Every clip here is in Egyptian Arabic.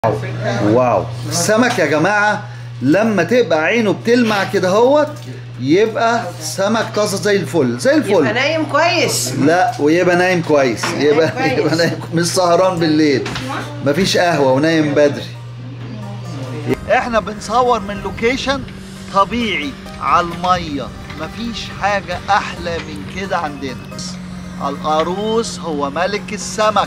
واو السمك يا جماعه لما تبقى عينه بتلمع كده هوت يبقى سمك طازه زي الفل زي يبقى الفل نايم كويس لا ويبقى نايم كويس يبقى كويس. يبقى نايم مش سهران بالليل مفيش قهوه ونايم بدري احنا بنصور من لوكيشن طبيعي على الميه مفيش حاجه احلى من كده عندنا القاروس هو ملك السمك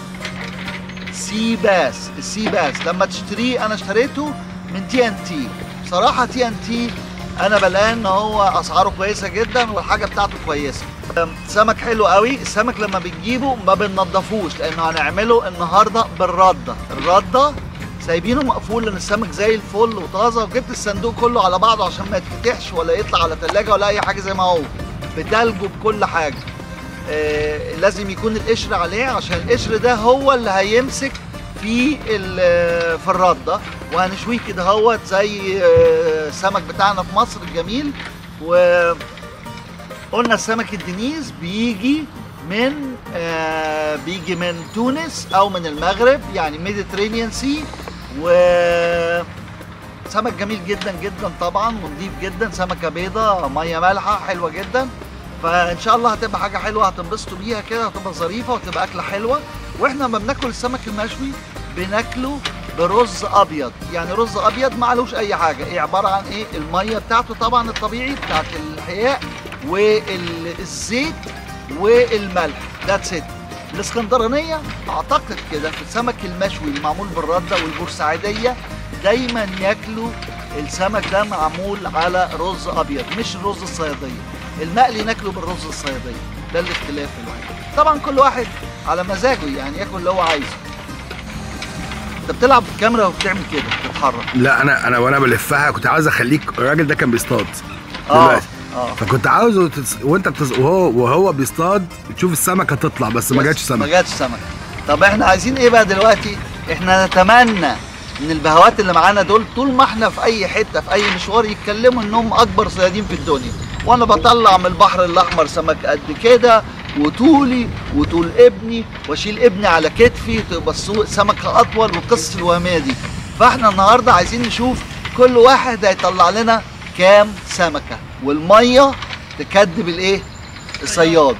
سي باس السي باس لما تشتريه انا اشتريته من تي ان تي بصراحه تي ان تي انا بلاقي ان هو اسعاره كويسه جدا والحاجه بتاعته كويسه أم، سمك حلو قوي السمك لما بنجيبه ما بننضفوش لانه هنعمله النهارده بالرده الرده سايبينه مقفول لان السمك زي الفل وطازه وجبت الصندوق كله على بعضه عشان ما يتفتحش ولا يطلع على ثلاجه ولا اي حاجه زي ما هو بتلجه بكل حاجه آه، لازم يكون القشر عليه عشان القشر ده هو اللي هيمسك في ال- في الرده وهنشويه كده هوت زي آه، السمك بتاعنا في مصر الجميل وقلنا السمك الدنيس بيجي من آه، بيجي من تونس او من المغرب يعني ميديترينيان سي و سمك جميل جدا جدا طبعا ونضيف جدا سمكه بيضه ميه مالحه حلوه جدا فان شاء الله هتبقى حاجه حلوه هتنبسطوا بيها كده هتبقى ظريفه وتبقى اكله حلوه واحنا لما بناكل السمك المشوي بناكله برز ابيض يعني رز ابيض ما عليهوش اي حاجه ايه عباره عن ايه الميه بتاعته طبعا الطبيعي بتاعت الحياء والزيت والملح ذاتس ات الاسكندرانيه اعتقد كده في السمك المشوي اللي معمول بالرده والبورسعيديه دايما ياكلوا السمك ده معمول على رز ابيض مش الرز الصياديه المقلي ناكله بالرز الصياديه ده الاختلاف الوحيد طبعا كل واحد على مزاجه يعني ياكل اللي هو عايزه انت بتلعب بالكاميرا وبتعمل كده بتتحرك لا انا انا وانا بلفها كنت عاوز اخليك الراجل ده كان بيصطاد اه دلوقتي. اه فكنت عاوزه تس... وانت بتز... وهو وهو بيصطاد تشوف السمكه تطلع بس ما جاتش ما سمك جاتش سمك طب احنا عايزين ايه بقى دلوقتي احنا نتمنى ان البهوات اللي معانا دول طول ما احنا في اي حته في اي مشوار يتكلموا انهم اكبر صيادين في الدنيا وانا بطلع من البحر الاحمر سمك قد كده وطولي وطول ابني واشيل ابني على كتفي تبقى السو- سمكه اطول والقصه الوهميه دي فاحنا النهارده عايزين نشوف كل واحد هيطلع لنا كام سمكه والميه تكدب الايه الصياد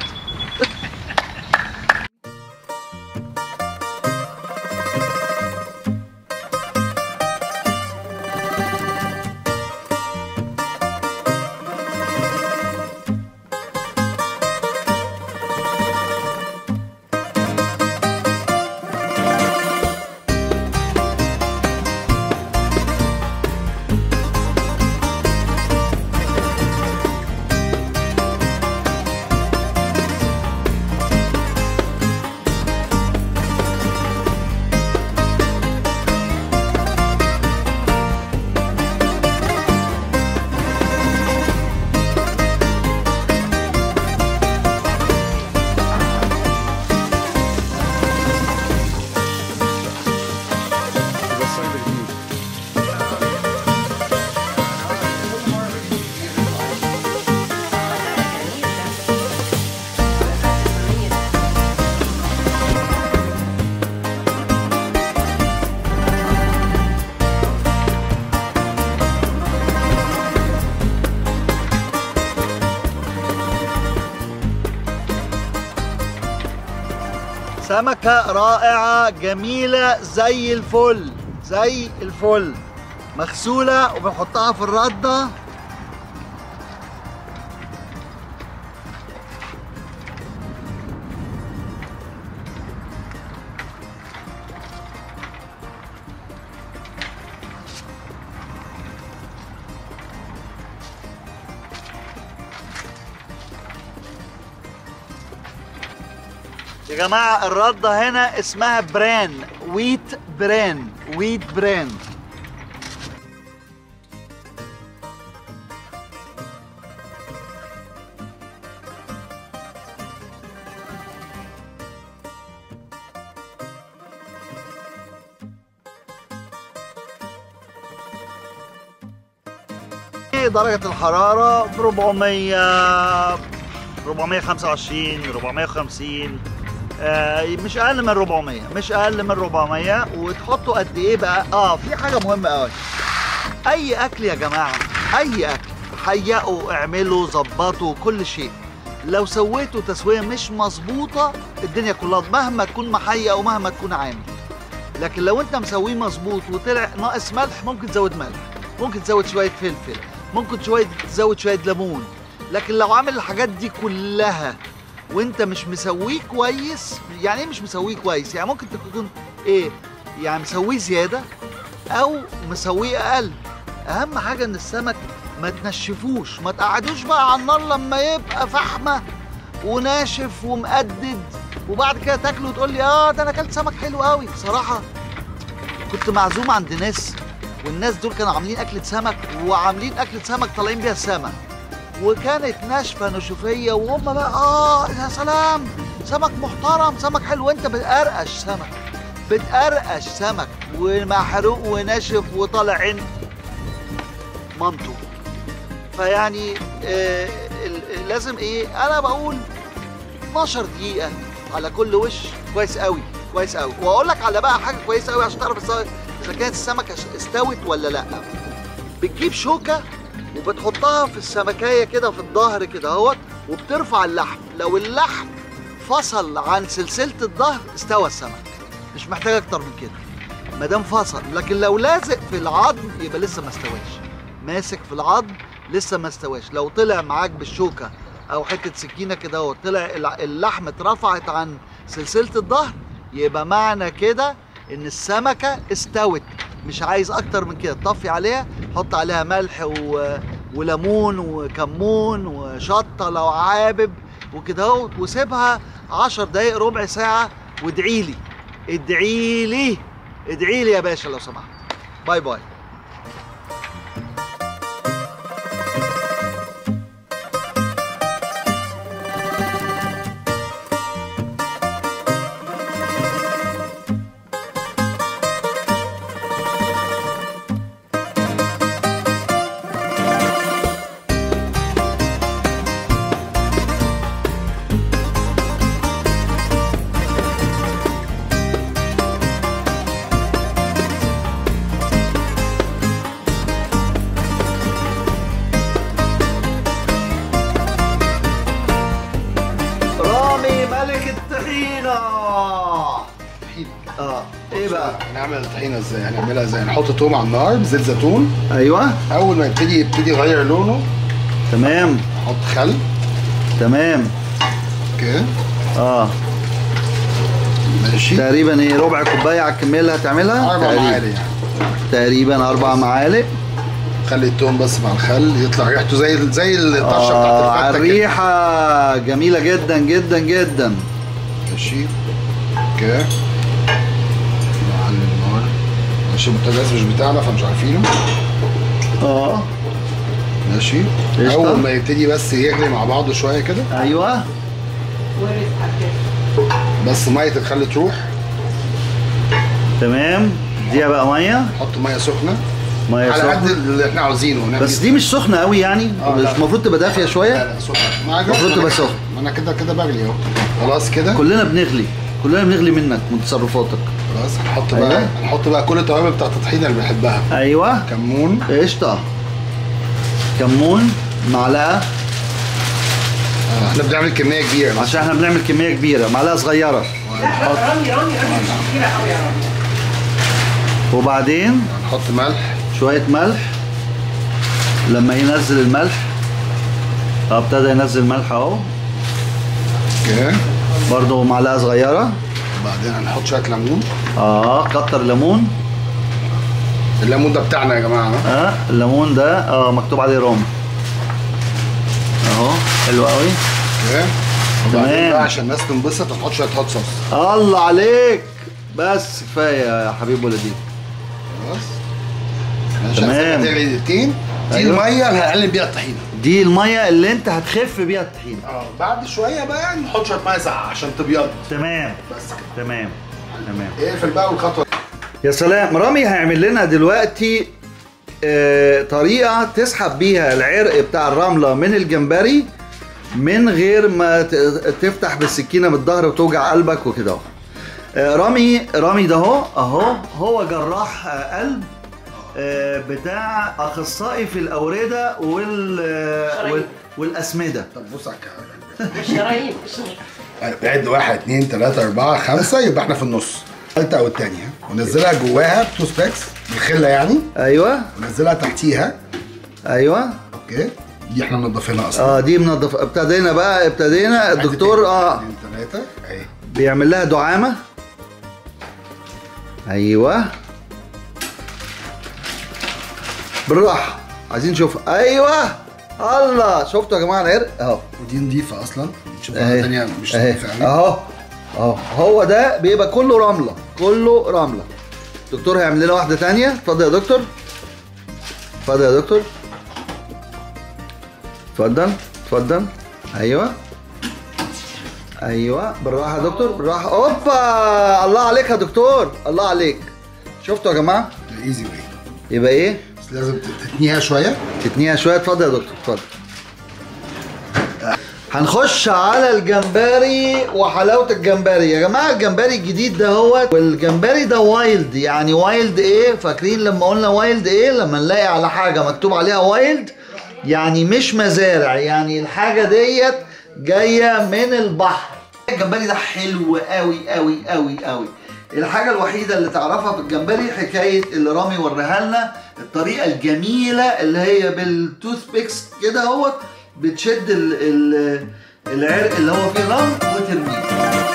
سمكة رائعة جميلة زي الفل زي الفل مغسولة وبنحطها في الردة يا جماعة الردة هنا اسمها بران ويت بران ويت بران درجة الحرارة ب 400 425 450 آه مش اقل من 400 مش اقل من 400 وتحطوا قد ايه بقى اه في حاجه مهمه قوي اي اكل يا جماعه اي اكل حيقوا اعملوا ظبطوا كل شيء لو سويتوا تسويه مش مظبوطه الدنيا كلها مهما تكون محيق ومهما تكون عامل لكن لو انت مسويه مظبوط وطلع ناقص ملح ممكن تزود ملح ممكن تزود شويه فلفل ممكن شويه تزود شويه ليمون لكن لو عامل الحاجات دي كلها وانت مش مسويه كويس يعني ايه مش مسويه كويس يعني ممكن تكون ايه يعني مسويه زياده او مسويه اقل اهم حاجه ان السمك ما تنشفوش ما تقعدوش بقى على النار لما يبقى فحمه وناشف ومقدد وبعد كده تاكله وتقول لي اه ده انا اكلت سمك حلو قوي بصراحه كنت معزوم عند ناس والناس دول كانوا عاملين اكله سمك وعاملين اكله سمك طالعين بيها السما وكانت ناشفه نشوفيه وهم بقى اه يا سلام سمك محترم سمك حلو وانت بتقرقش سمك بتقرقش سمك ومحروق وناشف وطالع عين مامته فيعني آه ال- لازم ايه انا بقول 12 دقيقة على كل وش كويس قوي كويس قوي واقول لك على بقى حاجة كويسة قوي عشان تعرف الس- اذا كانت السمكة استوت ولا لا بتجيب شوكة وبتحطها في السمكية كده في الظهر كده اهوت وبترفع اللحم لو اللحم فصل عن سلسلة الظهر استوى السمك مش محتاج اكتر من كده ما دام فصل لكن لو لازق في العظم يبقى لسه ما استواش ماسك في العظم لسه ما استواش لو طلع معاك بالشوكه او حته سكينه كده اهو طلع الع- اللحم اترفعت عن سلسله الظهر يبقى معنى كده ان السمكه استوت مش عايز اكتر من كده طفي عليها حط عليها ملح و... وليمون وكمون وشطه لو حابب وكده اهو وسيبها 10 دقايق ربع ساعه وادعي لي ادعي لي ادعي لي يا باشا لو سمحت باي باي رامي ملك الطحينة اه ايه بقى؟ هنعمل الطحينه ازاي هنعملها ازاي نحط توم على النار بزيت زيتون ايوه اول ما يبتدي يبتدي يغير لونه تمام نحط خل تمام كده اه ماشي تقريبا ايه ربع كوبايه على الكميه اللي هتعملها اربع تقريبا معالق يعني تقريبا اربع معالق خلي التوم بس مع الخل يطلع ريحته زي زي الطشه اه بتاعت على الفته كده. الريحه جميله جدا جدا جدا ماشي كده نعلي النار ماشي البوتاجاز مش بتاعنا فمش عارفينه اه ماشي قشطة. اول ما يبتدي بس يغلي مع بعضه شويه كده ايوه بس ميه الخل تروح تمام دي بقى ميه نحط ميه سخنه ميه على قد سخنه اللي احنا عاوزينه ونعمل بس دي مش سخنه قوي يعني آه، مش لا. المفروض تبقى دافيه لا شويه لا سخنه ما المفروض ما تبقى أنا- سخنة. ما انا كده كده بغلي اهو خلاص كده كلنا بنغلي كلنا بنغلي منك من تصرفاتك خلاص هنحط بقى أيوة. هنحط بقى كل التوابل بتاعت الطحينه اللي بنحبها ايوه كمون قشطه كمون معلقه آه، احنا بنعمل كميه كبيره عشان احنا بنعمل كميه كبيره معلقه صغيره هنحط رامي رامي رامي مش كتيرة قوي يا رامي وبعدين هنحط ملح شويه ملح لما ينزل الملح اه ابتدى ينزل ملح اهو كده برضو معلقه صغيره وبعدين هنحط شويه ليمون اه كتر ليمون الليمون ده بتاعنا يا جماعه ها؟ اه الليمون ده اه مكتوب عليه روم اهو حلو قوي كده وبعدين تمام. بقى عشان الناس تنبسط هنحط شويه هوت صوص الله عليك بس كفايه يا حبيب ولدي خلاص عشان تمام. تغلي دقيقتين دي أيوة. الميه اللي هنقلب بيها الطحينه دي الميه اللي انت هتخف بيها الطحينه اه بعد شويه بقى نحط شويه ميه ساقعه عشان تبيض تمام بس كده تمام تمام اقفل بقى والخطوه يا سلام رامي هيعمل لنا دلوقتي آه طريقه تسحب بيها العرق بتاع الرمله من الجمبري من غير ما ت- تفتح بالسكينه بالظهر وتوجع قلبك وكده اهو آه، رامي رامي ده اهو اهو هو جراح آه، قلب آه، بتاع اخصائي في الاورده وال آه، وال- والاسمده طب بص على الكاميرا الشرايين عد واحد اتنين تلاتة أربعة خمسة يبقى احنا في النص التالتة أو التانية ونزلها جواها تو سبيكس بالخلة يعني ايوه ونزلها تحتيها ايوه اوكي دي احنا منضفينها اصلا اه دي منظف ابتدينا بقى ابتدينا الدكتور اه اتنين تلاتة اهي بيعمل لها دعامه ايوه بالراحه عايزين نشوف ايوه الله شفتوا يا جماعه العرق اهو ودي نضيفة اصلا نشوف اهي واحدة تانية مش اهي نضيفة يعني اهو اهو هو ده بيبقى كله رمله كله رمله الدكتور هيعمل لنا واحده تانية اتفضل يا دكتور اتفضل يا دكتور اتفضل اتفضل ايوه ايوه بالراحه يا دكتور بالراحه اوبا الله عليك يا دكتور الله عليك شفتوا يا جماعه ايزي واي يبقى ايه بس لازم تتنيها شوية تتنيها شويه اتفضل يا دكتور اتفضل هنخش على الجمبري وحلاوه الجمبري يا جماعه الجمبري الجديد ده هو والجمبري ده وايلد يعني وايلد ايه فاكرين لما قلنا وايلد ايه لما نلاقي على حاجه مكتوب عليها وايلد يعني مش مزارع يعني الحاجه ديت جايه من البحر الجمبري ده حلو قوي قوي قوي قوي الحاجة الوحيدة اللي تعرفها في الجمبري حكاية اللي رامي وريها لنا الطريقة الجميلة اللي هي بالتوث بيكس كده اهوت بتشد ال ال العرق اللي هو فيه الرمل وترميه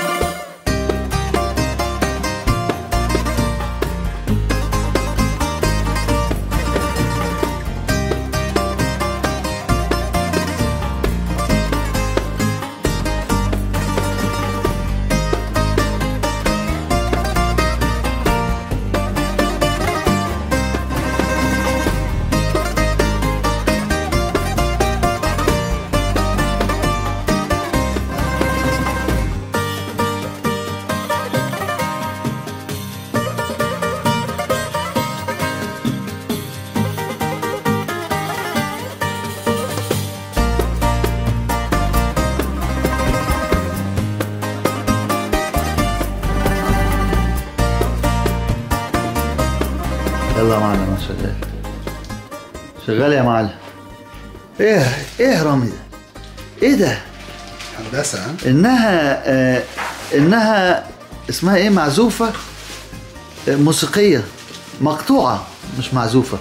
يلا يا معلم أنا شغال شغال يا معلم ايه ايه يا رامي ده ايه ده هندسة ها انها آه انها اسمها ايه معزوفه آه، موسيقيه مقطوعه مش معزوفه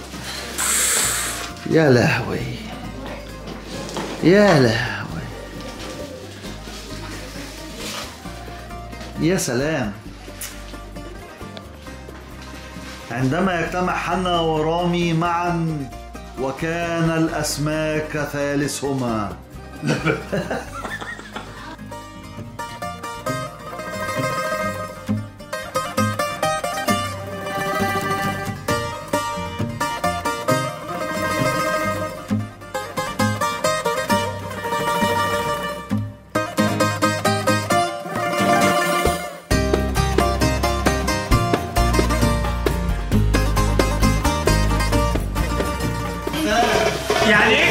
يا لهوي يا لهوي يا سلام عندما يجتمع حنا ورامي معا وكان الاسماك ثالثهما يعني ايه